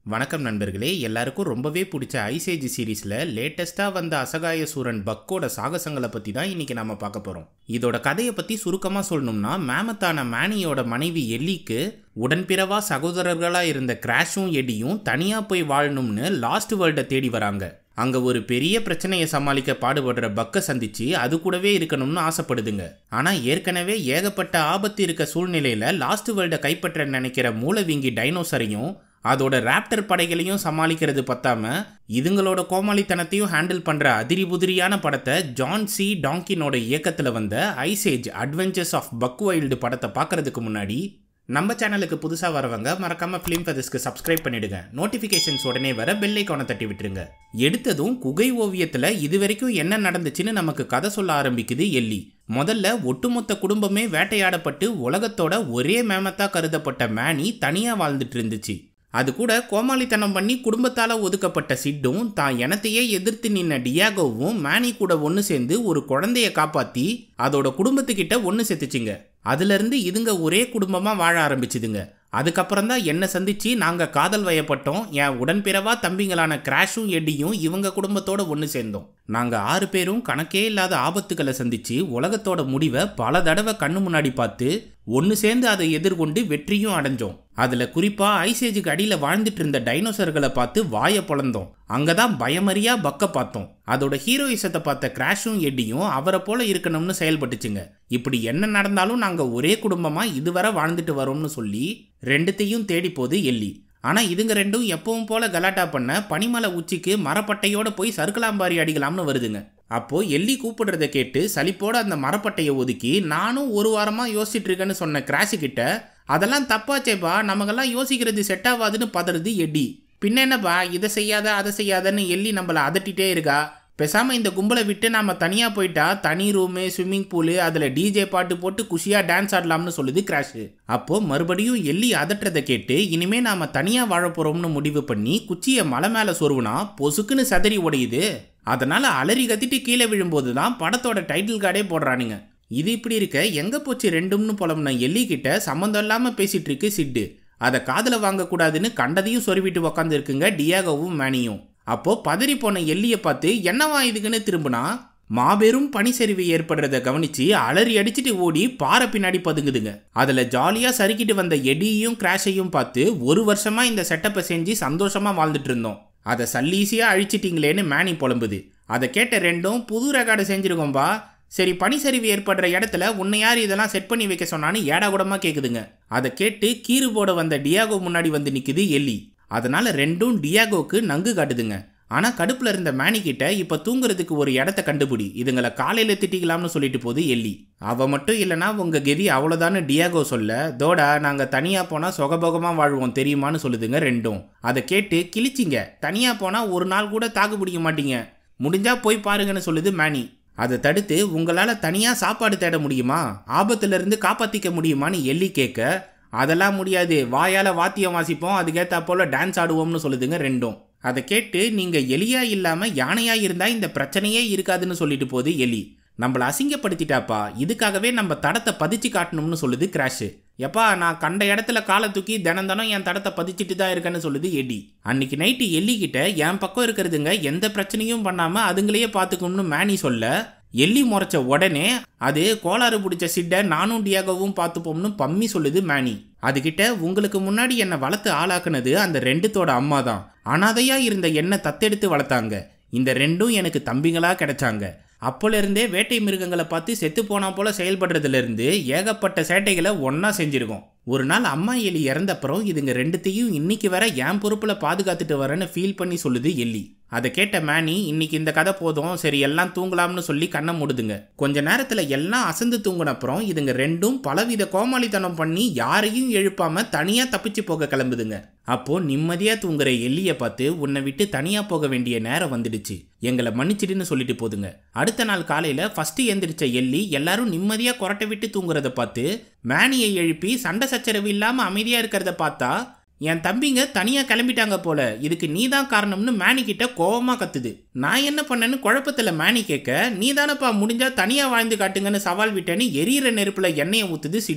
வணக்கம் நண்பர்களே எல்லாருக்கும் ரொம்பவே பிடிச்ச ஐசேஜ் சீரீஸில் லேட்டஸ்ட்டாக வந்த அசகாய சூரன் பக்கோட சாகசங்களை பற்றி தான் இன்றைக்கி நாம பார்க்க போகிறோம் இதோட கதையை பற்றி சுருக்கமாக சொல்லணும்னா மேமத்தான மேனியோட மனைவி எல்லிக்கு உடன்பிறவா சகோதரர்களாக இருந்த கிராஷும் எடியும் தனியாக போய் வாழணும்னு லாஸ்ட் வேர்ல்டை தேடி வராங்க அங்கே ஒரு பெரிய பிரச்சனையை சமாளிக்க பாடுபடுற பக்கை சந்திச்சு அது கூடவே இருக்கணும்னு ஆசைப்படுதுங்க ஆனால் ஏற்கனவே ஏகப்பட்ட ஆபத்து இருக்க சூழ்நிலையில் லாஸ்ட் வேர்ல்டை கைப்பற்ற நினைக்கிற மூலவிங்கி டைனோசரையும் அதோட ராப்டர் படைகளையும் சமாளிக்கிறது பத்தாம இதுங்களோட கோமாளித்தனத்தையும் ஹேண்டில் பண்ற அதிரி புதிரியான படத்தை ஜான் சி டாங்கினோட இயக்கத்தில் வந்த Ice Age adventures of Buck Wild படத்தை பார்க்கறதுக்கு முன்னாடி நம்ம சேனலுக்கு புதுசாக வரவங்க மறக்காம ஃபிலிம் ஃபெதர்ஸ்க்கு சப்ஸ்கிரைப் பண்ணிடுங்க நோட்டிஃபிகேஷன்ஸ் உடனே வர பெல் ஐக்கானை தட்டி விட்டுருங்க எடுத்ததும் குகை ஓவியத்தில் இது வரைக்கும் என்ன நடந்துச்சுன்னு நமக்கு கதை சொல்ல ஆரம்பிக்குது எல்லி முதல்ல ஒட்டுமொத்த குடும்பமே வேட்டையாடப்பட்டு உலகத்தோட ஒரே மேமத்தா கருதப்பட்ட மேனி தனியாக வாழ்ந்துட்டு இருந்துச்சு அது கூட கோமாளித்தனம் பண்ணி குடும்பத்தால் ஒதுக்கப்பட்ட சிட்டும் தான் எனத்தையே எதிர்த்து நின்ன டியாகோவும் மேனி கூட ஒன்று சேர்ந்து ஒரு குழந்தைய காப்பாற்றி அதோட குடும்பத்துக்கிட்ட ஒன்று சேர்த்துச்சுங்க அதுலேருந்து இதுங்க ஒரே குடும்பமாக வாழ ஆரம்பிச்சுதுங்க அதுக்கப்புறம் தான் என்னை சந்திச்சு நாங்கள் காதல் வயப்பட்டோம் என் உடன்பிறவா தம்பிங்களான கிராஷும் எட்டியும் இவங்க குடும்பத்தோட ஒன்று சேர்ந்தோம் நாங்கள் ஆறு பேரும் கணக்கே இல்லாத ஆபத்துக்களை சந்திச்சு உலகத்தோட முடிவை பல தடவை கண்ணு முன்னாடி பார்த்து ஒன்று சேர்ந்து அதை எதிர்கொண்டு வெற்றியும் அடைஞ்சோம் அதில் குறிப்பாக ஐசேஜுக்கு அடியில் வாழ்ந்துட்டு இருந்த டைனோசர்களை பார்த்து வாயை பொழந்தோம் அங்கே தான் பயமறியா பக்க பார்த்தோம் அதோட ஹீரோயிசத்தை பார்த்த கிராஷும் எட்டியும் அவரை போல இருக்கணும்னு செயல்பட்டுச்சுங்க இப்படி என்ன நடந்தாலும் நாங்கள் ஒரே குடும்பமாக இதுவரை வாழ்ந்துட்டு வரோம்னு சொல்லி ரெண்டுத்தையும் தேடி போது எல்லி ஆனால் இதுங்க ரெண்டும் எப்பவும் போல கலாட்டா பண்ண பனிமலை உச்சிக்கு மரப்பட்டையோட போய் சறுக்கலாம்பாரி அடிக்கலாம்னு வருதுங்க அப்போ எல்லி கூப்பிடுறத கேட்டு சலிப்போட அந்த மரப்பட்டையை ஒதுக்கி நானும் ஒரு வாரமாக யோசிச்சுட்டு இருக்கேன்னு சொன்ன கிராஷு கிட்ட அதெல்லாம் தப்பாச்சேப்பா நமக்கெல்லாம் யோசிக்கிறது செட் ஆகாதுன்னு பதறது எடி பின்ன என்னப்பா இதை செய்யாத அதை செய்யாதன்னு எல்லி நம்மளை அதட்டிட்டே இருக்கா பேசாமல் இந்த கும்பலை விட்டு நாம தனியாக போயிட்டா தனி ரூமு ஸ்விம்மிங் பூலு அதில் டிஜே பாட்டு போட்டு குஷியாக டான்ஸ் ஆடலாம்னு சொல்லுது கிராஷு அப்போது மறுபடியும் எள்ளி அதட்டுறதை கேட்டு இனிமே நாம் தனியாக வாழ போகிறோம்னு முடிவு பண்ணி குச்சியை மலை மேலே சொருவுனா பொசுக்குன்னு சதறி உடையுது அதனால் அலறி கத்திட்டு கீழே விழும்போது தான் படத்தோட டைட்டில் கார்டே போடுறானுங்க இது இப்படி இருக்க எங்கே போச்சு ரெண்டும்னு புலம்புன எல்லி கிட்ட சம்மந்தம் இல்லாமல் பேசிகிட்டு இருக்கு சிட்டு அதை காதில் வாங்கக்கூடாதுன்னு கண்டதையும் சொருவிட்டு உக்காந்துருக்குங்க டியாகோவும் மேனியும் அப்போ பதறி போன எல்லியை பார்த்து என்னவா இதுக்குன்னு திரும்பினா மாபெரும் பனிச்சரிவு ஏற்படுறத கவனிச்சு அலறி அடிச்சுட்டு ஓடி பாறை பின்னாடி பதுங்குதுங்க அதுல ஜாலியா சறுக்கிட்டு வந்த எடியையும் கிராஷையும் பார்த்து ஒரு வருஷமா இந்த செட்டப்பை செஞ்சு சந்தோஷமா வாழ்ந்துட்டு இருந்தோம் அதை சல்லீசியா அழிச்சிட்டீங்களேன்னு மேனி புலம்புது அதை கேட்ட ரெண்டும் புது ரெக்கார்டு செஞ்சிருக்கோம்பா சரி பனிச்சரிவு ஏற்படுற இடத்துல உன்னை யார் இதெல்லாம் செட் பண்ணி வைக்க சொன்னான்னு ஏடா கூடமா கேட்குதுங்க அதை கேட்டு கீறு போட வந்த டியாகோ முன்னாடி வந்து நிற்குது எல்லி அதனால ரெண்டும் டியாகோக்கு நங்கு காட்டுதுங்க ஆனால் கடுப்பில் இருந்த மேனி கிட்ட இப்போ தூங்குறதுக்கு ஒரு இடத்த கண்டுபிடி இதுங்களை காலையில் திட்டிக்கலாம்னு சொல்லிட்டு போது எல்லி அவ மட்டும் இல்லைனா உங்கள் கெதி அவ்வளோதான்னு டியாகோ சொல்ல தோடா நாங்கள் தனியாக போனால் சுகபோகமாக வாழ்வோம் தெரியுமான்னு சொல்லுதுங்க ரெண்டும் அதை கேட்டு கிழிச்சிங்க தனியாக போனால் ஒரு நாள் கூட தாக்கு பிடிக்க மாட்டீங்க முடிஞ்சா போய் பாருங்கன்னு சொல்லுது மேனி அதை தடுத்து உங்களால் தனியாக சாப்பாடு தேட முடியுமா ஆபத்துலேருந்து காப்பாற்றிக்க முடியுமான்னு எள்ளி கேட்க அதெல்லாம் முடியாது வாயால் வாத்தியம் வாசிப்போம் அதுக்கேற்ற போல் டான்ஸ் ஆடுவோம்னு சொல்லுதுங்க ரெண்டும் அதை கேட்டு நீங்கள் எலியா இல்லாமல் யானையாக இருந்தால் இந்த பிரச்சனையே இருக்காதுன்னு சொல்லிட்டு போகுது எலி நம்மளை அசிங்கப்படுத்திட்டாப்பா இதுக்காகவே நம்ம தடத்தை பதிச்சு காட்டணும்னு சொல்லுது கிராஷு எப்பா நான் கண்ட இடத்துல காலை தூக்கி தினம் தினம் என் தடத்தை பதிச்சுட்டு தான் இருக்கேன்னு சொல்லுது எடி அன்னைக்கு நைட்டு எல்லி கிட்ட என் பக்கம் இருக்கிறதுங்க எந்த பிரச்சனையும் பண்ணாமல் அதுங்களையே பார்த்துக்கணும்னு மேனி சொல்ல எள்ளி முறைச்ச உடனே அது கோளாறு பிடிச்ச சிட்டை நானும் டியாகோவும் பார்த்துப்போம்னு பம்மி சொல்லுது மேனி அதுகிட்ட உங்களுக்கு முன்னாடி என்னை வளர்த்து ஆளாக்குனது அந்த ரெண்டுத்தோட அம்மா தான் அனாதையா இருந்த என்னை தத்தெடுத்து வளர்த்தாங்க இந்த ரெண்டும் எனக்கு தம்பிங்களா கிடைச்சாங்க அப்போலேருந்தே வேட்டை மிருகங்களை பார்த்து செத்து போனா போல செயல்படுறதுலேருந்து ஏகப்பட்ட சேட்டைகளை ஒன்றா செஞ்சுருக்கோம் ஒரு நாள் அம்மா எலி இறந்தப்புறம் இதுங்க ரெண்டுத்தையும் இன்னைக்கு வர என் பொறுப்பில் பாதுகாத்துட்டு வரேன்னு ஃபீல் பண்ணி சொல்லுது எல்லி அதை கேட்ட மேனி இன்னைக்கு இந்த கதை போதும் சரி எல்லாம் தூங்கலாம்னு சொல்லி கண்ணை மூடுதுங்க கொஞ்ச நேரத்தில் எல்லாம் அசந்து தூங்கினப்புறம் இதுங்க ரெண்டும் பலவித கோமாளித்தனம் பண்ணி யாரையும் எழுப்பாம தனியாக தப்பிச்சு போக கிளம்புதுங்க அப்போ நிம்மதியாக தூங்குற எல்லியை பார்த்து உன்னை விட்டு தனியாக போக வேண்டிய நேரம் வந்துடுச்சு எங்களை மன்னிச்சிடுன்னு சொல்லிட்டு போதுங்க அடுத்த நாள் காலையில் ஃபர்ஸ்ட் எந்திரிச்ச எல்லி எல்லாரும் நிம்மதியாக கொரட்டை விட்டு தூங்குறத பார்த்து மேனியை எழுப்பி சண்டை சச்சரவு இல்லாமல் அமைதியாக இருக்கிறத பார்த்தா என் தம்பிங்க தனியாக கிளம்பிட்டாங்க போல இதுக்கு நீ தான் காரணம்னு மேனி கிட்ட கோவமாக கத்துது நான் என்ன பண்ணேன்னு குழப்பத்தில் மேனி கேட்க நீ தானப்பா முடிஞ்சா தனியாக வாழ்ந்து காட்டுங்கன்னு சவால் விட்டேன்னு எரியிற நெருப்பில் எண்ணெயை ஊற்றுது சிட்டு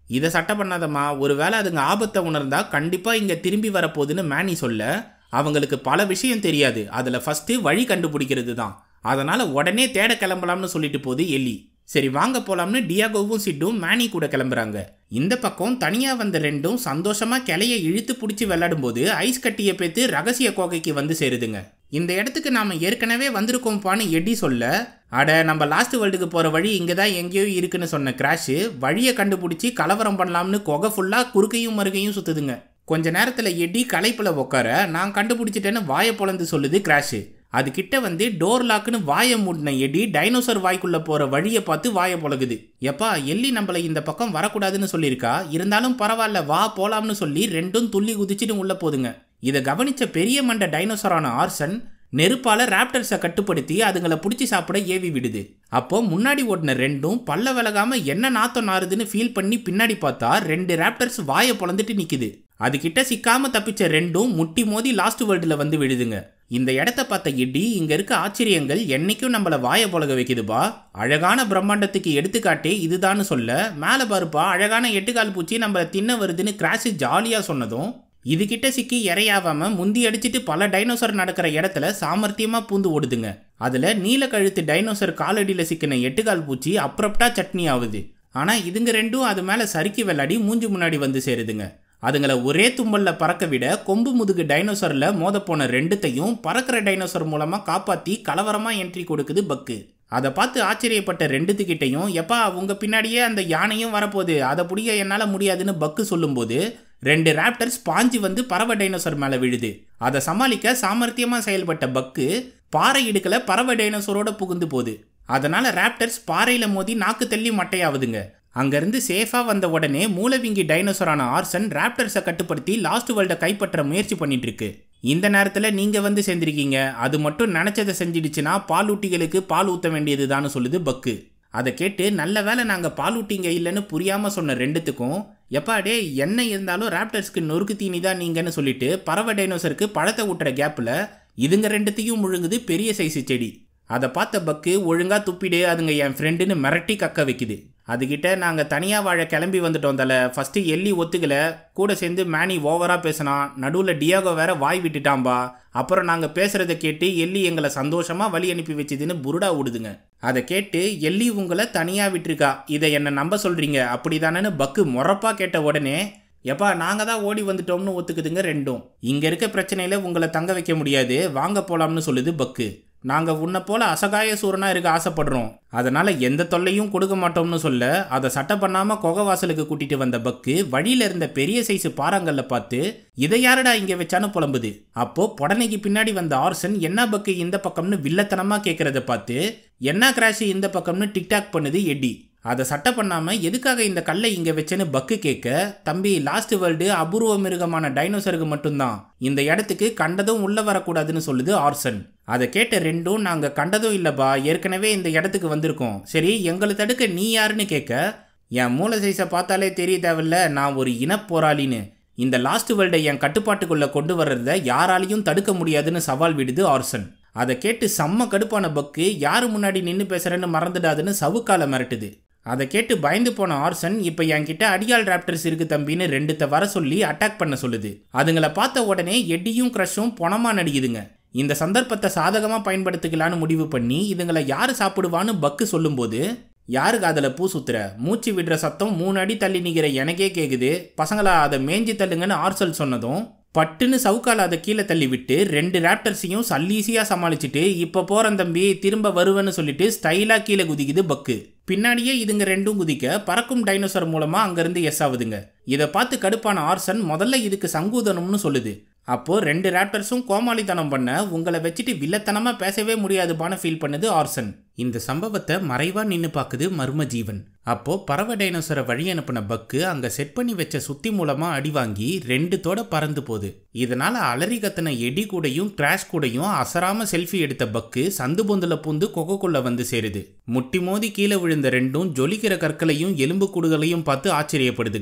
இதை சட்டை பண்ணாதம்மா ஒருவேளை அதுங்க ஆபத்தை உணர்ந்தா கண்டிப்பா இங்க திரும்பி வரப்போகுதுன்னு மேனி சொல்ல அவங்களுக்கு பல விஷயம் தெரியாது அதுல ஃபர்ஸ்ட் வழி கண்டுபிடிக்கிறது தான் அதனால உடனே தேட கிளம்பலாம்னு சொல்லிட்டு போகுது எல்லி சரி வாங்க போலாம்னு டியாகோவும் சிட்டும் மேனி கூட கிளம்புறாங்க இந்த பக்கம் தனியா வந்த ரெண்டும் சந்தோஷமா கிளைய இழுத்து பிடிச்சி விளையாடும்போது ஐஸ் கட்டியை பேத்து ரகசிய கோகைக்கு வந்து சேருதுங்க இந்த இடத்துக்கு நாம ஏற்கனவே வந்திருக்கோம்ப்பான்னு எடி சொல்ல அட நம்ம லாஸ்ட் வேர்ல்டுக்கு போற வழி இங்க தான் எங்கேயோ இருக்குன்னு சொன்ன கிராஷ் வழியை கண்டுபிடிச்சி கலவரம் பண்ணலாம்னு கொகை ஃபுல்லா குறுக்கையும் மறுகையும் சுத்துதுங்க கொஞ்ச நேரத்துல எடி களைப்புல உட்கார நான் கண்டுபிடிச்சிட்டேன்னு வாயை பொழந்து சொல்லுது கிராஷ் அது கிட்ட வந்து டோர் லாக்குன்னு வாயை மூடின எடி டைனோசர் வாய்க்குள்ள போற வழியை பார்த்து வாயை பொழகுது எப்பா எல்லி நம்மளை இந்த பக்கம் வரக்கூடாதுன்னு சொல்லியிருக்கா இருந்தாலும் பரவாயில்ல வா போலாம்னு சொல்லி ரெண்டும் துள்ளி குதிச்சுட்டு உள்ள போதுங்க இதை கவனிச்ச பெரிய மண்ட டைனோசரான ஆர்சன் நெருப்பால ராப்டர்ஸை கட்டுப்படுத்தி அதுங்களை பிடிச்சி சாப்பிட ஏவி விடுது அப்போ முன்னாடி ஓடின ரெண்டும் பல்ல விலகாம என்ன நாத்தம் நாறுதுன்னு ஃபீல் பண்ணி பின்னாடி பார்த்தா ரெண்டு ராப்டர்ஸ் வாயை பொழந்துட்டு நிக்குது அது கிட்ட சிக்காம தப்பிச்ச ரெண்டும் முட்டி மோதி லாஸ்ட் வேர்ல்டுல வந்து விழுதுங்க இந்த இடத்த பார்த்த இடி இங்க இருக்க ஆச்சரியங்கள் என்னைக்கும் நம்மள வாய பொழக வைக்குதுப்பா அழகான பிரம்மாண்டத்துக்கு எடுத்துக்காட்டே இதுதான்னு சொல்ல மேல பாருப்பா அழகான எட்டுக்கால் பூச்சி நம்மள தின்ன வருதுன்னு கிராஷ் ஜாலியா சொன்னதும் இது கிட்ட சிக்கி இறையாவாம முந்தி அடிச்சிட்டு பல டைனோசர் நடக்கிற இடத்துல சாமர்த்தியமா பூந்து ஓடுதுங்க அதுல நீல கழுத்து டைனோசர் காலடியில சிக்கின எட்டுக்கால் பூச்சி அப்ரப்டா சட்னி ஆகுது ஆனா இதுங்க ரெண்டும் அது மேல சறுக்கி விளையாடி மூஞ்சி முன்னாடி வந்து சேருதுங்க அதுங்களை ஒரே தும்பல்ல பறக்க விட கொம்பு முதுகு டைனோசர்ல மோத போன ரெண்டுத்தையும் பறக்கிற டைனோசர் மூலமா காப்பாத்தி கலவரமா என்ட்ரி கொடுக்குது பக்கு அதை பார்த்து ஆச்சரியப்பட்ட ரெண்டுத்துக்கிட்டையும் எப்பா உங்க பின்னாடியே அந்த யானையும் வரப்போகுது அதை பிடிக்க என்னால முடியாதுன்னு பக்கு சொல்லும்போது ரெண்டு ராப்டர்ஸ் பாஞ்சு வந்து பறவை டைனோசர் மேல விழுது அதை சமாளிக்க சாமர்த்தியமா செயல்பட்ட பக்கு பாறை இடுக்கல பறவை டைனோசரோட புகுந்து போகுது அதனால ராப்டர்ஸ் பாறையில மோதி நாக்கு தள்ளி மட்டையாவுதுங்க அங்கிருந்து சேஃபா வந்த உடனே மூலவிங்கி டைனோசரான ஆர்சன் ராப்டர்ஸை கட்டுப்படுத்தி லாஸ்ட் வேர்ல்டை கைப்பற்ற முயற்சி பண்ணிட்டு இருக்கு இந்த நேரத்தில் நீங்க வந்து சேர்ந்திருக்கீங்க அது மட்டும் நினைச்சதை செஞ்சிடுச்சுன்னா பாலூட்டிகளுக்கு பால் ஊற்ற வேண்டியதுதான்னு சொல்லுது பக்கு அதை கேட்டு நல்ல வேளை நாங்கள் பாலூட்டிங்க இல்லைன்னு புரியாம சொன்ன ரெண்டுத்துக்கும் எப்பா டே என்ன இருந்தாலும் ராப்டர்ஸ்க்கு நொறுக்கு தீனி தான் நீங்கன்னு சொல்லிட்டு பறவை டைனோசருக்கு பழத்தை ஊட்டுற கேப்பில் இதுங்க ரெண்டுத்தையும் முழுங்குது பெரிய சைஸு செடி அதை பார்த்த பக்கு ஒழுங்கா துப்பிடு அதுங்க என் ஃப்ரெண்டுன்னு மிரட்டி கக்க வைக்குது அதுகிட்ட நாங்கள் தனியாக வாழ கிளம்பி வந்துட்டோம் தல ஃபஸ்ட்டு எல்லி ஒத்துக்கல கூட சேர்ந்து மேனி ஓவராக பேசினான் நடுவில் டியாகோ வேற வாய் விட்டுட்டாம்பா அப்புறம் நாங்கள் பேசுகிறத கேட்டு எல்லி எங்களை சந்தோஷமாக வழி அனுப்பி வச்சுதுன்னு புருடா விடுதுங்க அதை கேட்டு எல்லி உங்களை தனியாக விட்டுருக்கா இதை என்னை நம்ப சொல்கிறீங்க அப்படிதானேன்னு பக்கு முறப்பா கேட்ட உடனே எப்பா நாங்கள் தான் ஓடி வந்துட்டோம்னு ஒத்துக்குதுங்க ரெண்டும் இங்கே இருக்க பிரச்சனையில் உங்களை தங்க வைக்க முடியாது வாங்க போலாம்னு சொல்லுது பக்கு நாங்கள் உன்னை போல அசகாய சூரனாக இருக்க ஆசைப்படுறோம் அதனால் எந்த தொல்லையும் கொடுக்க மாட்டோம்னு சொல்ல அதை சட்டை பண்ணாமல் கொகவாசலுக்கு கூட்டிட்டு வந்த பக்கு வழியில் இருந்த பெரிய சைஸு பாறாங்கல்ல பார்த்து இதை யாரடா இங்கே வச்சான்னு புலம்புது அப்போ புடனைக்கு பின்னாடி வந்த ஆர்சன் என்ன பக்கு இந்த பக்கம்னு வில்லத்தனமாக கேட்குறத பார்த்து என்ன கிராஷ் இந்த பக்கம்னு டிக்டாக் பண்ணுது எடி அதை சட்டை பண்ணாம எதுக்காக இந்த கல்லை இங்க வச்சேன்னு பக்கு கேட்க தம்பி லாஸ்ட் வேர்ல்டு அபூர்வ மிருகமான டைனோசருக்கு மட்டும்தான் இந்த இடத்துக்கு கண்டதும் உள்ள வரக்கூடாதுன்னு சொல்லுது ஆர்சன் அதை கேட்ட ரெண்டும் நாங்க கண்டதும் இல்லப்பா ஏற்கனவே இந்த இடத்துக்கு வந்திருக்கோம் சரி எங்களை தடுக்க நீ யாருன்னு கேட்க என் மூல சைஸை பார்த்தாலே தெரிய தேவையில்ல நான் ஒரு இனப் போராளின்னு இந்த லாஸ்ட் வேர்ல்டை என் கட்டுப்பாட்டுக்குள்ள கொண்டு வர்றத யாராலையும் தடுக்க முடியாதுன்னு சவால் விடுது ஆர்சன் அதை கேட்டு செம்ம கடுப்பான பக்கு யாரு முன்னாடி நின்று பேசுறேன்னு மறந்துடாதுன்னு சவுக்கால மிரட்டுது அதை கேட்டு பயந்து போன ஆர்சன் இப்போ என்கிட்ட அடியால் ராப்டர்ஸ் இருக்கு தம்பின்னு ரெண்டுத்த வர சொல்லி அட்டாக் பண்ண சொல்லுது அதுங்களை பார்த்த உடனே எட்டியும் க்ரஷும் பொணமா நடிக்குதுங்க இந்த சந்தர்ப்பத்தை சாதகமாக பயன்படுத்திக்கலான்னு முடிவு பண்ணி இதுங்களை யார் சாப்பிடுவான்னு பக்கு சொல்லும்போது யாருக்கு அதில் பூ சுத்துற மூச்சு விடுற சத்தம் மூணு அடி தள்ளி நிற்கிற எனக்கே கேட்குது பசங்களா அதை மேஞ்சி தள்ளுங்கன்னு ஆர்சல் சொன்னதும் பட்டுன்னு சவுக்கால அதை கீழே தள்ளி விட்டு ரெண்டு ராப்டர்ஸையும் சல்லீசியாக சமாளிச்சுட்டு இப்போ போகிறேன் தம்பி திரும்ப வருவேன்னு சொல்லிட்டு ஸ்டைலாக கீழே குதிக்குது பக்கு பின்னாடியே இதுங்க ரெண்டும் குதிக்க பறக்கும் டைனோசர் மூலமாக அங்கேருந்து எஸ் ஆகுதுங்க இதை பார்த்து கடுப்பான ஆர்சன் முதல்ல இதுக்கு சங்கூதனம்னு சொல்லுது அப்போ ரெண்டு ராப்டர்ஸும் கோமாளித்தனம் பண்ண உங்களை வச்சுட்டு வில்லத்தனமா பேசவே முடியாதுப்பான ஃபீல் பண்ணுது ஆர்சன் இந்த சம்பவத்தை மறைவா நின்னு பாக்குது மர்ம ஜீவன் அப்போ பறவை டைனோசரை வழி அனுப்பின பக்கு அங்க செட் பண்ணி வச்ச சுத்தி மூலமா அடி வாங்கி ரெண்டு தோட பறந்து போகுது இதனால அலறி கத்தின எடி கூடையும் கிராஷ் கூடையும் அசராம செல்ஃபி எடுத்த பக்கு சந்து பொந்துல பூந்து கொகக்குள்ள வந்து சேருது முட்டி மோதி கீழே விழுந்த ரெண்டும் ஜொலிக்கிற கற்களையும் எலும்பு கூடுகளையும் பார்த்து ஆச்சரியப்படுதுங்க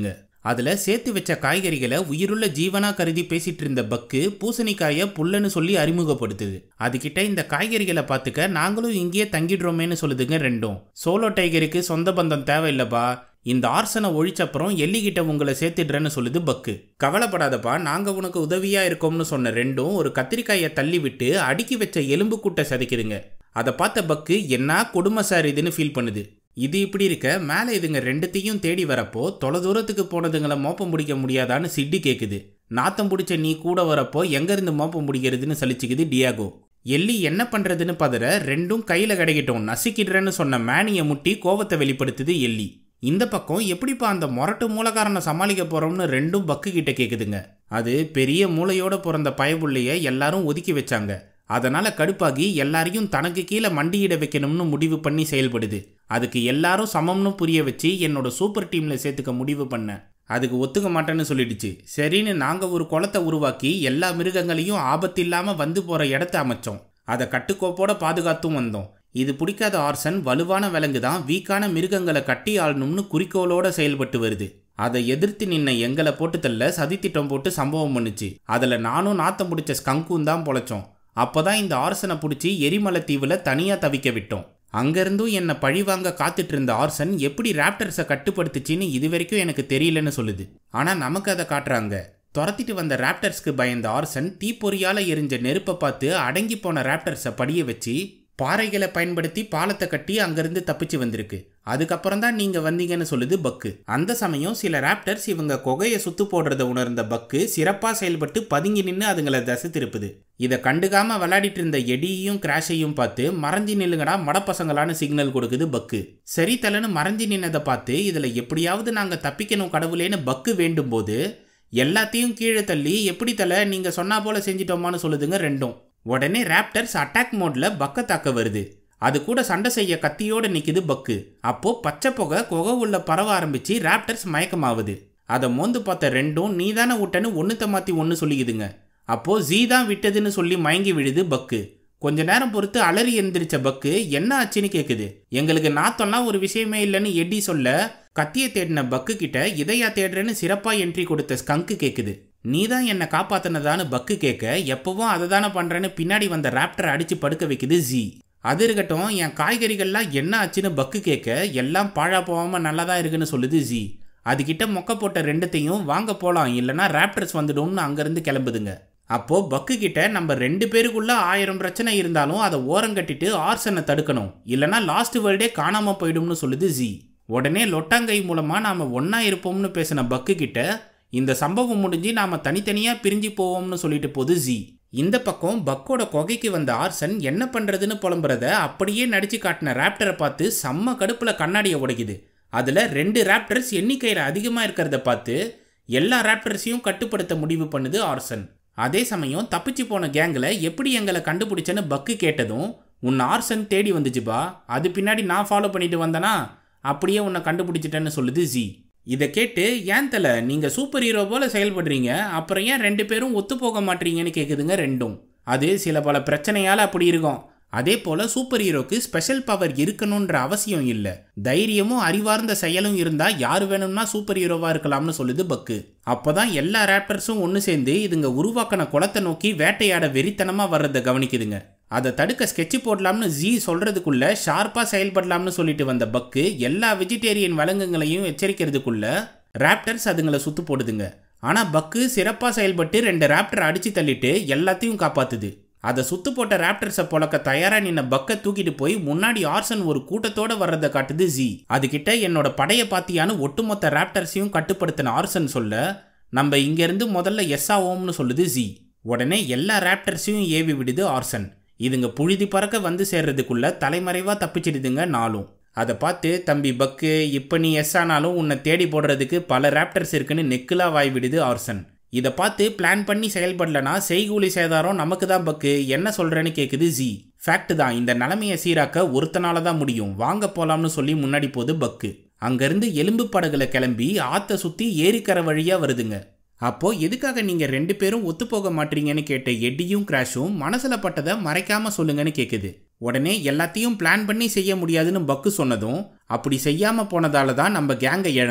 அதுல சேர்த்து வச்ச காய்கறிகளை உயிருள்ள ஜீவனா கருதி பேசிட்டு இருந்த பக்கு பூசணிக்காய புல்லன்னு சொல்லி அறிமுகப்படுத்துது அதுகிட்ட இந்த காய்கறிகளை பார்த்துக்க நாங்களும் இங்கேயே தங்கிடுறோமேன்னு சொல்லுதுங்க ரெண்டும் சோலோ டைகருக்கு சொந்த பந்தம் தேவையில்லப்பா இந்த ஆர்சனை ஒழிச்சப்புறம் எல்லிகிட்ட உங்களை சேர்த்துடுறேன்னு சொல்லுது பக்கு கவலைப்படாதப்பா நாங்க உனக்கு உதவியா இருக்கோம்னு சொன்ன ரெண்டும் ஒரு கத்திரிக்காயை தள்ளி விட்டு அடுக்கி வச்ச எலும்பு கூட்டை சதைக்குதுங்க அதை பார்த்த பக்கு என்ன கொடுமை சார் இதுன்னு ஃபீல் பண்ணுது இது இப்படி இருக்க மேலே இதுங்க ரெண்டுத்தையும் தேடி வரப்போ தொலை தூரத்துக்கு போனதுங்களை மோப்பம் பிடிக்க முடியாதான்னு சிட்டி கேட்குது நாத்தம் பிடிச்ச நீ கூட வரப்போ எங்கேருந்து மோப்பம் பிடிக்கிறதுன்னு சலிச்சுக்குது டியாகோ எல்லி என்ன பண்ணுறதுன்னு பதற ரெண்டும் கையில் கிடைக்கட்டும் நசுக்கிடுறேன்னு சொன்ன மேனியை முட்டி கோவத்தை வெளிப்படுத்துது எல்லி இந்த பக்கம் எப்படிப்பா அந்த மொரட்டு மூலக்காரனை சமாளிக்க போகிறோம்னு ரெண்டும் பக்கு கிட்ட கேட்குதுங்க அது பெரிய மூளையோட பிறந்த பயபுள்ளைய எல்லாரும் ஒதுக்கி வச்சாங்க அதனால் கடுப்பாகி எல்லாரையும் தனக்கு கீழே மண்டியிட வைக்கணும்னு முடிவு பண்ணி செயல்படுது அதுக்கு எல்லாரும் சமம்னு புரிய வச்சு என்னோட சூப்பர் டீமில் சேர்த்துக்க முடிவு பண்ணேன் அதுக்கு ஒத்துக்க மாட்டேன்னு சொல்லிடுச்சு சரின்னு நாங்கள் ஒரு குளத்தை உருவாக்கி எல்லா மிருகங்களையும் ஆபத்து இல்லாமல் வந்து போகிற இடத்த அமைச்சோம் அதை கட்டுக்கோப்போட பாதுகாத்தும் வந்தோம் இது பிடிக்காத ஆர்சன் வலுவான விலங்கு தான் வீக்கான மிருகங்களை கட்டி ஆளணும்னு குறிக்கோளோட செயல்பட்டு வருது அதை எதிர்த்து நின்ன எங்களை போட்டு தள்ள சதித்திட்டம் போட்டு சம்பவம் பண்ணுச்சு அதில் நானும் நாத்தம் பிடிச்ச ஸ்கங்கும் தான் பொழைச்சோம் அப்போதான் இந்த ஆர்சனை பிடிச்சி எரிமலை தீவில் தனியாக தவிக்க விட்டோம் அங்கேருந்தும் என்னை பழிவாங்க காத்துட்டு இருந்த ஆர்சன் எப்படி ராப்டர்ஸை கட்டுப்படுத்துச்சின்னு இது வரைக்கும் எனக்கு தெரியலன்னு சொல்லுது ஆனால் நமக்கு அதை காட்டுறாங்க துரத்திட்டு வந்த ராப்டர்ஸ்க்கு பயந்த ஆர்சன் தீப்பொறியால் எரிஞ்ச நெருப்பை பார்த்து அடங்கி போன ராப்டர்ஸை படிய வச்சு பாறைகளை பயன்படுத்தி பாலத்தை கட்டி அங்கிருந்து தப்பிச்சு வந்திருக்கு அதுக்கப்புறம் தான் நீங்க வந்தீங்கன்னு சொல்லுது பக்கு அந்த சமயம் சில ராப்டர்ஸ் இவங்க கொகையை சுத்து போடுறத உணர்ந்த பக்கு சிறப்பா செயல்பட்டு பதுங்கி நின்று அதுங்களை தசை திருப்புது இதை கண்டுக்காம விளையாடிட்டு இருந்த எடியையும் கிராஷையும் பார்த்து மறைஞ்சி நில்லுங்கடா மடப்பசங்களான சிக்னல் கொடுக்குது பக்கு சரி தலைன்னு மறைஞ்சி நின்னதை பார்த்து இதுல எப்படியாவது நாங்க தப்பிக்கணும் கடவுளேன்னு பக்கு வேண்டும் போது எல்லாத்தையும் கீழே தள்ளி எப்படி தலை நீங்க சொன்னா போல செஞ்சிட்டோமான்னு சொல்லுதுங்க ரெண்டும் உடனே ராப்டர்ஸ் அட்டாக் மோட்ல பக்க தாக்க வருது அது கூட சண்டை செய்ய கத்தியோட நிக்குது பக்கு அப்போ பச்சை புகை குகை உள்ள பரவ ஆரம்பிச்சு ராப்டர்ஸ் மயக்கமாவுது அதை மோந்து பார்த்த ரெண்டும் நீ தானே விட்டன்னு ஒன்றுத்த மாற்றி ஒன்று சொல்லிக்குதுங்க அப்போ ஜீ தான் விட்டதுன்னு சொல்லி மயங்கி விழுது பக்கு கொஞ்ச நேரம் பொறுத்து அலறி எந்திரிச்ச பக்கு என்ன ஆச்சுன்னு கேட்குது எங்களுக்கு நாத்தம்லாம் ஒரு விஷயமே இல்லைன்னு எட்டி சொல்ல கத்தியை தேடின பக்கு கிட்ட இதையா தேடுறேன்னு சிறப்பாக என்ட்ரி கொடுத்த ஸ்கங்கு கேட்குது நீ தான் என்னை காப்பாத்தினதான்னு பக்கு கேட்க எப்பவும் அதை தானே பண்ணுறேன்னு பின்னாடி வந்த ராப்டரை அடித்து படுக்க வைக்குது ஜி அது இருக்கட்டும் என் காய்கறிகள்லாம் என்ன ஆச்சுன்னு பக்கு கேட்க எல்லாம் பாழா போகாமல் நல்லா தான் இருக்குன்னு சொல்லுது ஜி அதுகிட்ட மொக்க போட்ட ரெண்டுத்தையும் வாங்க போகலாம் இல்லைனா ராப்டர்ஸ் வந்துடும்னு அங்கேருந்து கிளம்புதுங்க அப்போது பக்கு கிட்ட நம்ம ரெண்டு பேருக்குள்ள ஆயிரம் பிரச்சனை இருந்தாலும் அதை ஓரங்கட்டிட்டு ஆர்சனை தடுக்கணும் இல்லைனா லாஸ்ட் வேர்ல்டே காணாமல் போயிடும்னு சொல்லுது ஜி உடனே லொட்டாங்கை மூலமாக நாம் ஒன்றா இருப்போம்னு பேசின பக்கு கிட்ட இந்த சம்பவம் முடிஞ்சு நாம் தனித்தனியாக பிரிஞ்சு போவோம்னு சொல்லிட்டு போது ஜி இந்த பக்கம் பக்கோட கொகைக்கு வந்த ஆர்சன் என்ன பண்ணுறதுன்னு புலம்புறத அப்படியே நடிச்சு காட்டின ராப்டரை பார்த்து செம்ம கடுப்பில் கண்ணாடியை உடைக்குது அதில் ரெண்டு ராப்டர்ஸ் எண்ணிக்கையில் அதிகமாக இருக்கிறத பார்த்து எல்லா ராப்டர்ஸையும் கட்டுப்படுத்த முடிவு பண்ணுது ஆர்சன் அதே சமயம் தப்பிச்சு போன கேங்கில் எப்படி எங்களை கண்டுபிடிச்சேன்னு பக்கு கேட்டதும் உன் ஆர்சன் தேடி வந்துச்சுப்பா அது பின்னாடி நான் ஃபாலோ பண்ணிட்டு வந்தனா அப்படியே உன்னை கண்டுபிடிச்சிட்டேன்னு சொல்லுது ஜி இதை கேட்டு ஏன் தலை நீங்கள் சூப்பர் ஹீரோ போல் செயல்படுறீங்க அப்புறம் ஏன் ரெண்டு பேரும் ஒத்து போக மாட்டீங்கன்னு கேட்குதுங்க ரெண்டும் அது சில பல பிரச்சனையால் அப்படி இருக்கும் அதே போல் சூப்பர் ஹீரோக்கு ஸ்பெஷல் பவர் இருக்கணுன்ற அவசியம் இல்லை தைரியமும் அறிவார்ந்த செயலும் இருந்தால் யார் வேணும்னா சூப்பர் ஹீரோவாக இருக்கலாம்னு சொல்லுது பக்கு அப்போ தான் எல்லா ரேப்டர்ஸும் ஒன்று சேர்ந்து இதுங்க உருவாக்கின குளத்தை நோக்கி வேட்டையாட வெறித்தனமாக வர்றதை கவனிக்குதுங்க அதை தடுக்க ஸ்கெட்ச் போடலாம்னு ஜி சொல்கிறதுக்குள்ள ஷார்ப்பாக செயல்படலாம்னு சொல்லிட்டு வந்த பக்கு எல்லா வெஜிடேரியன் வழங்குங்களையும் எச்சரிக்கிறதுக்குள்ள ராப்டர்ஸ் அதுங்களை சுத்து போடுதுங்க ஆனால் பக்கு சிறப்பாக செயல்பட்டு ரெண்டு ராப்டர் அடித்து தள்ளிட்டு எல்லாத்தையும் காப்பாத்துது அதை சுத்து போட்ட ராப்டர்ஸை பொழக்க தயாராக நின்ன பக்கை தூக்கிட்டு போய் முன்னாடி ஆர்சன் ஒரு கூட்டத்தோட வர்றதை காட்டுது ஜி அதுகிட்ட என்னோட படைய பாத்தியான்னு ஒட்டுமொத்த ராப்டர்ஸையும் கட்டுப்படுத்தின ஆர்சன் சொல்ல நம்ம இங்கேருந்து முதல்ல எஸ் ஆவோம்னு சொல்லுது ஜி உடனே எல்லா ராப்டர்ஸையும் ஏவி விடுது ஆர்சன் இதுங்க புழுதி பறக்க வந்து சேர்றதுக்குள்ள தலைமறைவாக தப்பிச்சிடுதுங்க நாளும் அதை பார்த்து தம்பி பக்கு இப்போ நீ எஸ் ஆனாலும் உன்னை தேடி போடுறதுக்கு பல ராப்டர்ஸ் இருக்குன்னு நெக்கிலா வாய் விடுது ஆர்சன் இதை பார்த்து பிளான் பண்ணி செயல்படலனா செய்கூலி சேதாரம் நமக்கு தான் பக்கு என்ன சொல்கிறேன்னு கேட்குது ஜி ஃபேக்ட் தான் இந்த நிலைமையை சீராக்க ஒருத்தனால தான் முடியும் வாங்க போலாம்னு சொல்லி முன்னாடி போகுது பக்கு அங்கேருந்து எலும்பு படகுல கிளம்பி ஆற்றை சுற்றி ஏரிக்கரை வழியாக வருதுங்க அப்போ எதுக்காக நீங்க ரெண்டு பேரும் ஒத்து போக மாட்டீங்கன்னு கேட்ட எட்டியும் கிராஷும் மனசுல பட்டதை மறைக்காம சொல்லுங்கன்னு கேக்குது உடனே எல்லாத்தையும் பிளான் பண்ணி செய்ய முடியாதுன்னு பக்கு சொன்னதும் அப்படி செய்யாம போனதால தான் நம்ம கேங்கை இழந்தோம்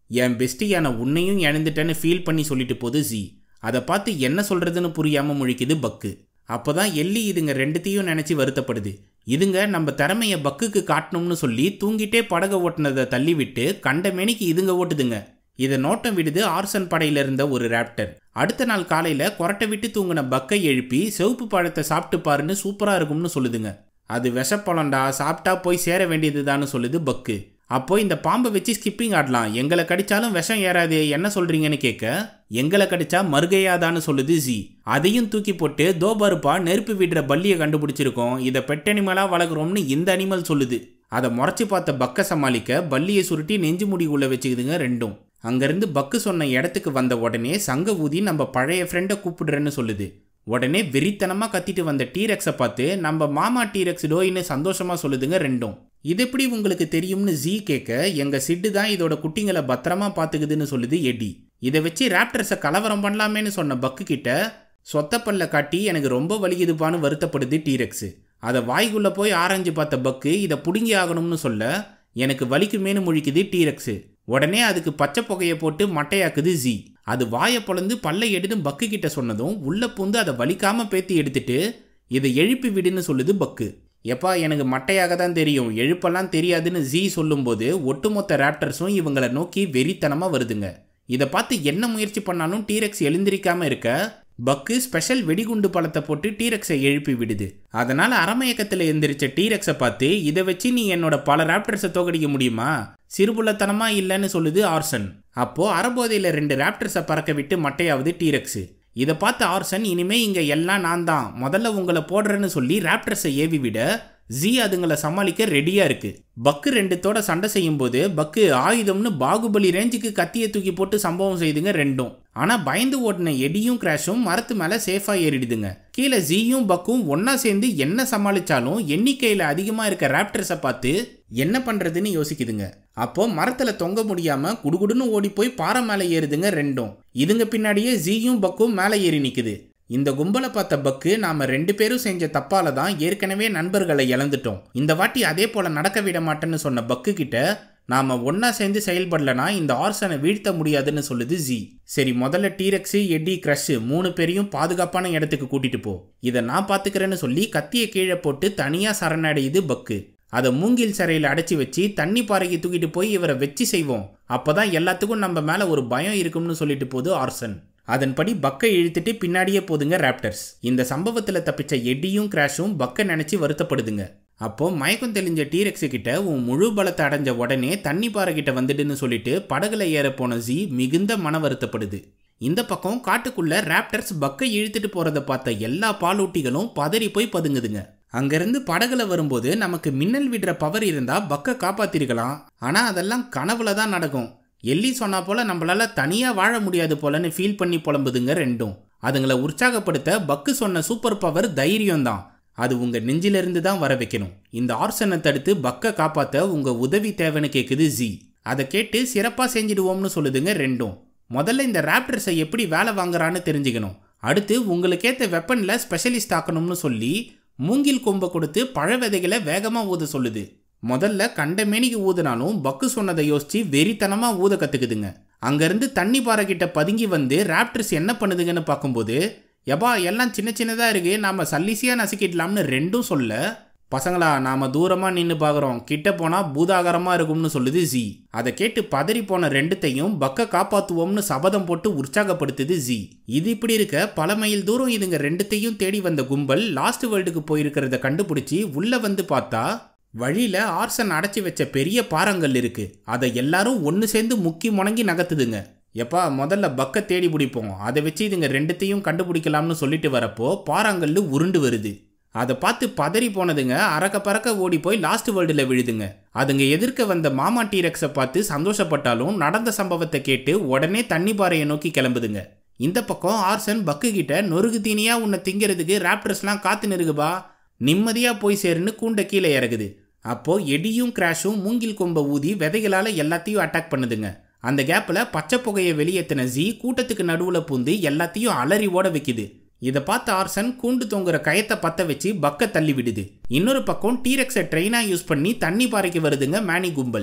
என் பெஸ்டியான உன்னையும் இழந்துட்டேன்னு ஃபீல் பண்ணி சொல்லிட்டு போது ஜி அதை பார்த்து என்ன சொல்றதுன்னு புரியாம முழிக்குது பக்கு அப்போதான் எல்லி இதுங்க ரெண்டுத்தையும் நினைச்சு வருத்தப்படுது இதுங்க நம்ம திறமைய பக்குக்கு காட்டணும்னு சொல்லி தூங்கிட்டே படக ஓட்டுனதை தள்ளி விட்டு கண்ட மேனிக்கு இதுங்க ஓட்டுதுங்க இதை நோட்டம் விடுது ஆர்சன் படையில இருந்த ஒரு ராப்டர் அடுத்த நாள் காலையில கொரட்டை விட்டு தூங்கின பக்கை எழுப்பி செவப்பு பழத்தை சாப்பிட்டு பாருன்னு சூப்பரா இருக்கும்னு சொல்லுதுங்க அது விஷப்பழம்டா சாப்பிட்டா போய் சேர வேண்டியதுதான்னு சொல்லுது பக்கு அப்போ இந்த பாம்பை வச்சு ஸ்கிப்பிங் ஆடலாம் எங்களை கடிச்சாலும் விஷம் ஏறாது என்ன சொல்றீங்கன்னு கேட்க எங்களை கடிச்சா மறுகையாதான்னு சொல்லுது ஜி அதையும் தூக்கி போட்டு தோபருப்பா நெருப்பு விடுற பல்லியை கண்டுபிடிச்சிருக்கோம் இதை பெட் அனிமலா வளர்க்குறோம்னு இந்த அனிமல் சொல்லுது அதை முறைச்சி பார்த்த பக்க சமாளிக்க பல்லியை சுருட்டி நெஞ்சு முடி உள்ள வச்சுக்குதுங்க ரெண்டும் அங்கிருந்து பக்கு சொன்ன இடத்துக்கு வந்த உடனே சங்க ஊதி நம்ம பழைய ஃப்ரெண்டை கூப்பிடுறேன்னு சொல்லுது உடனே வெறித்தனமாக கத்திட்டு வந்த டீரெக்ஸை பார்த்து நம்ம மாமா டீரெக்ஸ் டோயின்னு சந்தோஷமாக சொல்லுதுங்க ரெண்டும் இது எப்படி உங்களுக்கு தெரியும்னு ஜி கேட்க எங்கள் சிட்டு தான் இதோட குட்டிங்களை பத்திரமா பார்த்துக்குதுன்னு சொல்லுது எடி இதை வச்சு ராப்டர்ஸை கலவரம் பண்ணலாமேன்னு சொன்ன பக்கு கிட்ட சொத்தப்பல்ல காட்டி எனக்கு ரொம்ப வலிக்குதுப்பான்னு வருத்தப்படுது டீரெக்ஸு அதை வாய்க்குள்ளே போய் ஆராய்ஞ்சு பார்த்த பக்கு இதை புடுங்கி ஆகணும்னு சொல்ல எனக்கு வலிக்குமேனு முழிக்குது டீரெக்ஸு உடனே அதுக்கு பச்சை புகையை போட்டு மட்டையாக்குது ஜி அது வாயை பொழந்து பல்லை எடுத்து பக்கு கிட்ட சொன்னதும் உள்ள பூந்து அதை வலிக்காம பேத்தி எடுத்துட்டு இதை எழுப்பி விடுன்னு சொல்லுது பக்கு எப்பா எனக்கு மட்டையாக தான் தெரியும் எழுப்பெல்லாம் தெரியாதுன்னு ஜி சொல்லும்போது ஒட்டுமொத்த ராப்டர்ஸும் இவங்களை நோக்கி வெறித்தனமாக வருதுங்க இதை பார்த்து என்ன முயற்சி பண்ணாலும் டீரெக்ஸ் எழுந்திரிக்காம இருக்க பக்கு ஸ்பெஷல் வெடிகுண்டு பழத்தை போட்டு டீரெக்ஸை எழுப்பி விடுது அதனால அரமயக்கத்தில் எந்திரிச்ச டீரெக்ஸை பார்த்து இதை வச்சு நீ என்னோட பல ராப்டர்ஸை தோக்கடிக்க முடியுமா சிறுபுள்ளத்தனமா இல்லைன்னு சொல்லுது ஆர்சன் அப்போ அறபோதையில் ரெண்டு ராப்டர்ஸை பறக்க விட்டு மட்டையாவது டீரெக்ஸு இதை பார்த்து ஆர்சன் இனிமே இங்க எல்லாம் நான் தான் முதல்ல உங்களை போடுறேன்னு சொல்லி ராப்டர்ஸை ஏவி விட ஜி அதுங்களை சமாளிக்க ரெடியா இருக்கு பக்கு ரெண்டுத்தோட சண்டை செய்யும் போது பக்கு ஆயுதம்னு பாகுபலி ரேஞ்சுக்கு கத்தியை தூக்கி போட்டு சம்பவம் செய்துங்க ரெண்டும் ஆனா பயந்து ஓடின எடியும் கிராஷும் மரத்து மேல சேஃபா ஏறிடுதுங்க கீழே ஜியும் பக்கும் ஒன்னா சேர்ந்து என்ன சமாளிச்சாலும் எண்ணிக்கையில அதிகமா இருக்க ராப்டர்ஸை பார்த்து என்ன பண்றதுன்னு யோசிக்குதுங்க அப்போ மரத்துல தொங்க முடியாம குடுகுடுன்னு ஓடி போய் பாறை மேலே ஏறுதுங்க ரெண்டும் இதுங்க பின்னாடியே ஜியும் பக்கும் மேலே ஏறி நிக்குது இந்த கும்பலை பார்த்த பக்கு நாம ரெண்டு பேரும் செஞ்ச தப்பால தான் ஏற்கனவே நண்பர்களை இழந்துட்டோம் இந்த வாட்டி அதே போல நடக்க விட மாட்டேன்னு சொன்ன பக்கு கிட்ட நாம ஒன்னா சேர்ந்து செயல்படலனா இந்த ஆர்சனை வீழ்த்த முடியாதுன்னு சொல்லுது ஜி சரி முதல்ல டீரெக்ஸ் எட்டி கிரஷ் மூணு பேரையும் பாதுகாப்பான இடத்துக்கு கூட்டிட்டு போ இதை நான் பாத்துக்கிறேன்னு சொல்லி கத்தியை கீழே போட்டு தனியா சரணடையுது பக்கு அதை மூங்கில் சிறையில் அடைச்சி வச்சு தண்ணி பாறைக்கு தூக்கிட்டு போய் இவரை வச்சு செய்வோம் அப்பதான் எல்லாத்துக்கும் நம்ம மேல ஒரு பயம் இருக்கும்னு சொல்லிட்டு போகுது ஆர்சன் அதன்படி பக்கை இழுத்துட்டு பின்னாடியே போதுங்க ராப்டர்ஸ் இந்த சம்பவத்தில் தப்பிச்ச எட்டியும் கிராஷும் பக்கை நினைச்சு வருத்தப்படுதுங்க அப்போ மயக்கம் தெளிஞ்ச டீரெக்ஸு கிட்ட உன் முழு பலத்தை அடைஞ்ச உடனே தண்ணி பாறை கிட்ட வந்துடுன்னு சொல்லிட்டு படகுல ஏற போன ஜி மிகுந்த மன வருத்தப்படுது இந்த பக்கம் காட்டுக்குள்ள ராப்டர்ஸ் பக்கை இழுத்துட்டு போறத பார்த்த எல்லா பாலூட்டிகளும் பதறி போய் பதுங்குதுங்க அங்கிருந்து படகுல வரும்போது நமக்கு மின்னல் விடுற பவர் இருந்தா பக்க காப்பாத்திருக்கலாம் ஆனா அதெல்லாம் கனவுல தான் நடக்கும் எல்லி சொன்னா போல நம்மளால தனியா வாழ முடியாது போலன்னு ஃபீல் பண்ணி புலம்புதுங்க ரெண்டும் அதுங்களை உற்சாகப்படுத்த பக்கு சொன்ன சூப்பர் பவர் தைரியம் தான் அது உங்க நெஞ்சிலிருந்து தான் வர வைக்கணும் இந்த ஆர்சனை தடுத்து பக்க காப்பாத்த உங்க உதவி தேவைன்னு கேக்குது ஜி அதை கேட்டு சிறப்பா செஞ்சிடுவோம்னு சொல்லுதுங்க ரெண்டும் முதல்ல இந்த ராப்டர்ஸை எப்படி வேலை வாங்குறான்னு தெரிஞ்சுக்கணும் அடுத்து உங்களுக்கேற்ற வெப்பனில் ஸ்பெஷலிஸ்ட் ஆக்கணும்னு சொல்லி மூங்கில் கொம்பை கொடுத்து பழ விதைகளை வேகமாக ஊத சொல்லுது முதல்ல கண்ட மேனிக்கு ஊதுனாலும் பக்கு சொன்னதை யோசிச்சு வெறித்தனமா ஊத கத்துக்குதுங்க அங்கிருந்து தண்ணி பாறை கிட்ட பதுங்கி வந்து ராப்டர்ஸ் என்ன பண்ணுதுங்கன்னு பார்க்கும்போது எபா எல்லாம் சின்ன சின்னதா இருக்கு நாம சல்லிசியா நசுக்கிடலாம்னு ரெண்டும் சொல்ல பசங்களா நாம தூரமா நின்று பார்க்குறோம் கிட்ட போனா பூதாகரமா இருக்கும்னு சொல்லுது ஜி அதை கேட்டு பதறி போன ரெண்டுத்தையும் பக்க காப்பாத்துவோம்னு சபதம் போட்டு உற்சாகப்படுத்துது ஜி இது இப்படி இருக்க பல மைல் தூரம் இதுங்க ரெண்டுத்தையும் தேடி வந்த கும்பல் லாஸ்ட் வேர்ல்டுக்கு போயிருக்கிறத கண்டுபிடிச்சி உள்ள வந்து பார்த்தா வழியில ஆர்சன் அடைச்சி வச்ச பெரிய பாறங்கள் இருக்கு அதை எல்லாரும் ஒன்று சேர்ந்து முக்கி முணங்கி நகர்த்துதுங்க எப்பா முதல்ல பக்க தேடி பிடிப்போம் அதை வச்சு இதுங்க ரெண்டுத்தையும் கண்டுபிடிக்கலாம்னு சொல்லிட்டு வரப்போ பாறாங்கல்லு உருண்டு வருது அதை பார்த்து பதறி போனதுங்க அறக்க பறக்க ஓடி போய் லாஸ்ட் வேர்ல்டில் விழுதுங்க அதுங்க எதிர்க்க வந்த மாமா டீரெக்ஸை பார்த்து சந்தோஷப்பட்டாலும் நடந்த சம்பவத்தை கேட்டு உடனே தண்ணி பாறையை நோக்கி கிளம்புதுங்க இந்த பக்கம் ஆர்சன் பக்கு கிட்ட நொறுகு தீனியா உன்னை திங்கிறதுக்கு ராப்டர்ஸ்லாம் காத்து நிறுகுபா நிம்மதியா போய் சேருன்னு கூண்ட கீழே இறங்குது அப்போ எடியும் கிராஷும் மூங்கில் கொம்ப ஊதி விதைகளால எல்லாத்தையும் அட்டாக் பண்ணுதுங்க அந்த கேப்ல பச்சை புகையை வெளியேற்றின ஜி கூட்டத்துக்கு நடுவுல பூந்து எல்லாத்தையும் அலறி ஓட வைக்குது இதை பார்த்த ஆர்சன் கூண்டு தொங்குற கயத்தை பத்த வச்சு பக்க தள்ளி விடுது இன்னொரு பக்கம் டீரெக்ஸை ட்ரெயினா யூஸ் பண்ணி தண்ணி பாறைக்கு வருதுங்க மேனி கும்பல்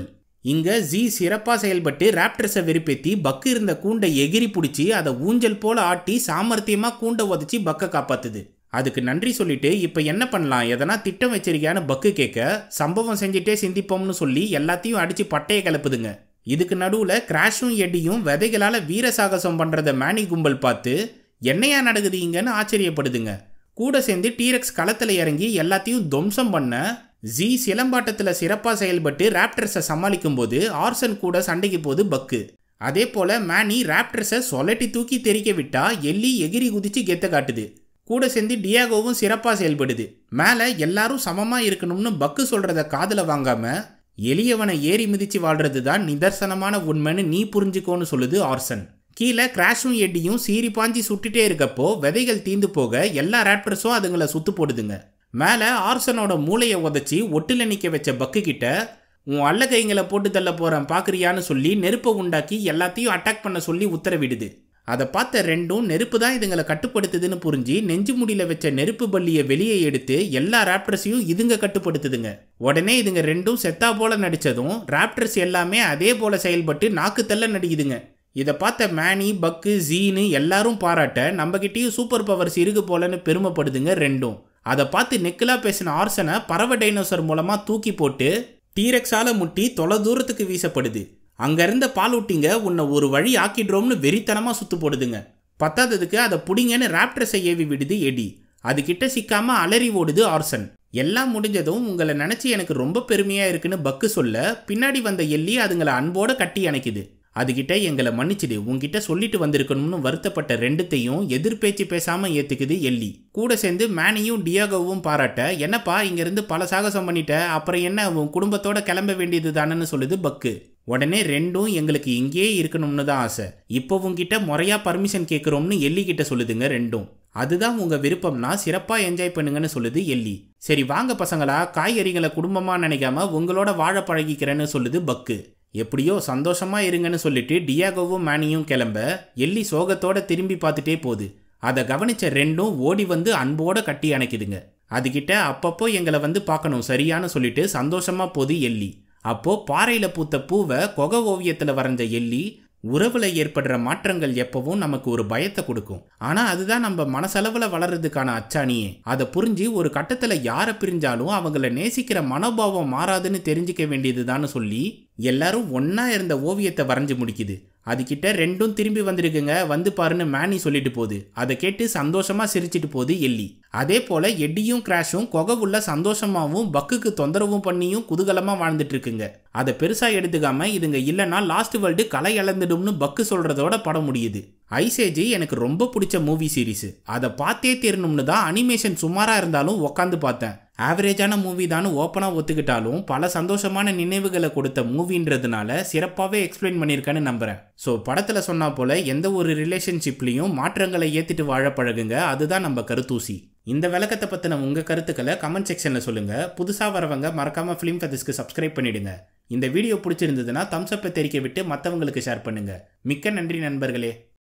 இங்க ஜி சிறப்பா செயல்பட்டு ராப்டர்ஸை வெறுப்பேத்தி பக்கு இருந்த கூண்டை எகிரி பிடிச்சி அதை ஊஞ்சல் போல ஆட்டி சாமர்த்தியமா கூண்டை உதச்சி பக்கை காப்பாத்துது அதுக்கு நன்றி சொல்லிட்டு இப்போ என்ன பண்ணலாம் எதனா திட்டம் வச்சிருக்கியான்னு பக்கு கேட்க சம்பவம் செஞ்சுட்டே சிந்திப்போம்னு சொல்லி எல்லாத்தையும் அடிச்சு பட்டையை கிளப்புதுங்க இதுக்கு நடுவில் கிராஷும் எட்டியும் விதைகளால் வீர சாகசம் பண்ணுறத மேனி கும்பல் பார்த்து என்னையா நடக்குது இங்கன்னு ஆச்சரியப்படுதுங்க கூட சேர்ந்து டீரெக்ஸ் களத்தில் இறங்கி எல்லாத்தையும் துவம்சம் பண்ண ஜி சிலம்பாட்டத்தில் சிறப்பாக செயல்பட்டு ராப்டர்ஸை சமாளிக்கும் போது ஆர்சன் கூட சண்டைக்கு போது பக்கு அதே போல மேனி ராப்டர்ஸை சொலட்டி தூக்கி தெறிக்க விட்டா எல்லி எகிரி குதிச்சு கெத்த காட்டுது கூட சேர்ந்து டியாகோவும் சிறப்பாக செயல்படுது மேலே எல்லாரும் சமமாக இருக்கணும்னு பக்கு சொல்கிறத காதில் வாங்காம எளியவனை ஏறி மிதிச்சு வாழ்றது தான் நிதர்சனமான உண்மைன்னு நீ புரிஞ்சுக்கோன்னு சொல்லுது ஆர்சன் கீழே கிராஷும் எட்டியும் சீறி பாஞ்சி சுட்டுட்டே இருக்கப்போ விதைகள் தீந்து போக எல்லா ராப்டர்ஸும் அதுங்களை சுத்து போடுதுங்க மேலே ஆர்சனோட மூளையை உதச்சி ஒட்டில் நிற்க வச்ச பக்கு கிட்ட உன் அல்ல கைங்களை போட்டு தள்ள போகிறேன் பார்க்குறியான்னு சொல்லி நெருப்பை உண்டாக்கி எல்லாத்தையும் அட்டாக் பண்ண சொல்லி உத்தரவிடுது அதை பார்த்த ரெண்டும் நெருப்பு தான் இதுங்களை கட்டுப்படுத்துதுன்னு புரிஞ்சு நெஞ்சு முடியில வச்ச நெருப்பு பள்ளியை வெளியே எடுத்து எல்லா ராப்டர்ஸையும் இதுங்க கட்டுப்படுத்துதுங்க உடனே இதுங்க ரெண்டும் செத்தா போல நடிச்சதும் ராப்டர்ஸ் எல்லாமே அதே போல செயல்பட்டு நாக்கு தள்ள நடிக்குதுங்க இதை பார்த்த மேனி பக்கு ஜீனு எல்லாரும் பாராட்ட நம்மகிட்டயும் சூப்பர் பவர்ஸ் இருக்கு போலன்னு பெருமைப்படுதுங்க ரெண்டும் அதை பார்த்து நெக்கிலா பேசின ஆர்சனை பறவை டைனோசர் மூலமா தூக்கி போட்டு டீரெக்ஸால முட்டி தொலை தூரத்துக்கு வீசப்படுது அங்க இருந்த பாலூட்டிங்க உன்னை ஒரு வழி ஆக்கிடுறோம்னு வெறித்தனமா சுத்து போடுதுங்க பத்தாததுக்கு அதை புடிங்கன்னு ராப்டர்ஸை ஏவி விடுது எடி அது கிட்ட சிக்காம அலறி ஓடுது ஆர்சன் எல்லாம் முடிஞ்சதும் உங்களை நினைச்சு எனக்கு ரொம்ப பெருமையா இருக்குன்னு பக்கு சொல்ல பின்னாடி வந்த எல்லி அதுங்களை அன்போட கட்டி அணைக்குது அதுகிட்ட எங்களை மன்னிச்சிடு உன்கிட்ட சொல்லிட்டு வந்திருக்கணும்னு வருத்தப்பட்ட ரெண்டுத்தையும் எதிர்பேச்சு பேசாம ஏத்துக்குது எல்லி கூட சேர்ந்து மேனியும் டியாகோவும் பாராட்ட என்னப்பா இங்கிருந்து பல சாகசம் பண்ணிட்ட அப்புறம் என்ன உன் குடும்பத்தோட கிளம்ப வேண்டியது தானேன்னு சொல்லுது பக்கு உடனே ரெண்டும் எங்களுக்கு இங்கேயே இருக்கணும்னு தான் ஆசை இப்போ உங்ககிட்ட முறையா பர்மிஷன் கேட்குறோம்னு எல்லி கிட்ட சொல்லுதுங்க ரெண்டும் அதுதான் உங்க விருப்பம்னா சிறப்பா என்ஜாய் பண்ணுங்கன்னு சொல்லுது எல்லி சரி வாங்க பசங்களா காய்கறிகளை குடும்பமா நினைக்காம உங்களோட வாழ பழகிக்கிறேன்னு சொல்லுது பக்கு எப்படியோ சந்தோஷமா இருங்கன்னு சொல்லிட்டு டியாகோவும் மேனியும் கிளம்ப எல்லி சோகத்தோட திரும்பி பார்த்துட்டே போகுது அதை கவனிச்ச ரெண்டும் ஓடி வந்து அன்போட கட்டி அணைக்குதுங்க அதுகிட்ட அப்பப்போ எங்களை வந்து பார்க்கணும் சரியான்னு சொல்லிட்டு சந்தோஷமா போகுது எல்லி அப்போ பாறையில பூத்த பூவை கொகை ஓவியத்துல வரைஞ்ச எல்லி உறவுல ஏற்படுற மாற்றங்கள் எப்பவும் நமக்கு ஒரு பயத்தை கொடுக்கும் ஆனா அதுதான் நம்ம மனசளவுல வளர்றதுக்கான அச்சாணியே அதை புரிஞ்சு ஒரு கட்டத்துல யாரை பிரிஞ்சாலும் அவங்கள நேசிக்கிற மனோபாவம் மாறாதுன்னு தெரிஞ்சுக்க வேண்டியதுதான்னு சொல்லி எல்லாரும் ஒண்ணா இருந்த ஓவியத்தை வரைஞ்சு முடிக்குது அதுகிட்ட ரெண்டும் திரும்பி வந்திருக்குங்க வந்து பாருன்னு மேனி சொல்லிட்டு போகுது அதை கேட்டு சந்தோஷமா சிரிச்சிட்டு போகுது எல்லி அதே போல எட்டியும் கிராஷும் கொகை உள்ள சந்தோஷமாவும் பக்குக்கு தொந்தரவும் பண்ணியும் குதூகலமா வாழ்ந்துட்டு இருக்குங்க அதை பெருசா எடுத்துக்காம இதுங்க இல்லைன்னா லாஸ்ட் வேர்ல்டு கலை இழந்துடும்னு பக்கு சொல்றதோட படம் முடியுது ஐசேஜி எனக்கு ரொம்ப பிடிச்ச மூவி சீரிஸ் அதை பார்த்தே தீரணும்னு தான் அனிமேஷன் சுமாரா இருந்தாலும் உக்காந்து பார்த்தேன் ஆவரேஜான மூவி தான் ஓப்பனாக ஒத்துக்கிட்டாலும் பல சந்தோஷமான நினைவுகளை கொடுத்த மூவின்றதுனால சிறப்பாகவே எக்ஸ்பிளைன் பண்ணியிருக்கேன்னு நம்புகிறேன் ஸோ படத்தில் சொன்னா போல எந்த ஒரு ரிலேஷன்ஷிப்லையும் மாற்றங்களை ஏற்றிட்டு வாழ பழகுங்க அதுதான் நம்ம கருத்தூசி இந்த விளக்கத்தை பற்றின உங்கள் கருத்துக்களை கமெண்ட் செக்ஷனில் சொல்லுங்கள் புதுசாக வரவங்க மறக்காமல் ஃபிலிம் ஃபெதஸ்க்கு சப்ஸ்கிரைப் பண்ணிடுங்க இந்த வீடியோ பிடிச்சிருந்ததுன்னா தம்ஸ் அப்பை தெரிக்க விட்டு மற்றவங்களுக்கு ஷேர் பண்ணுங்கள் மிக்க நன்றி நண்பர்களே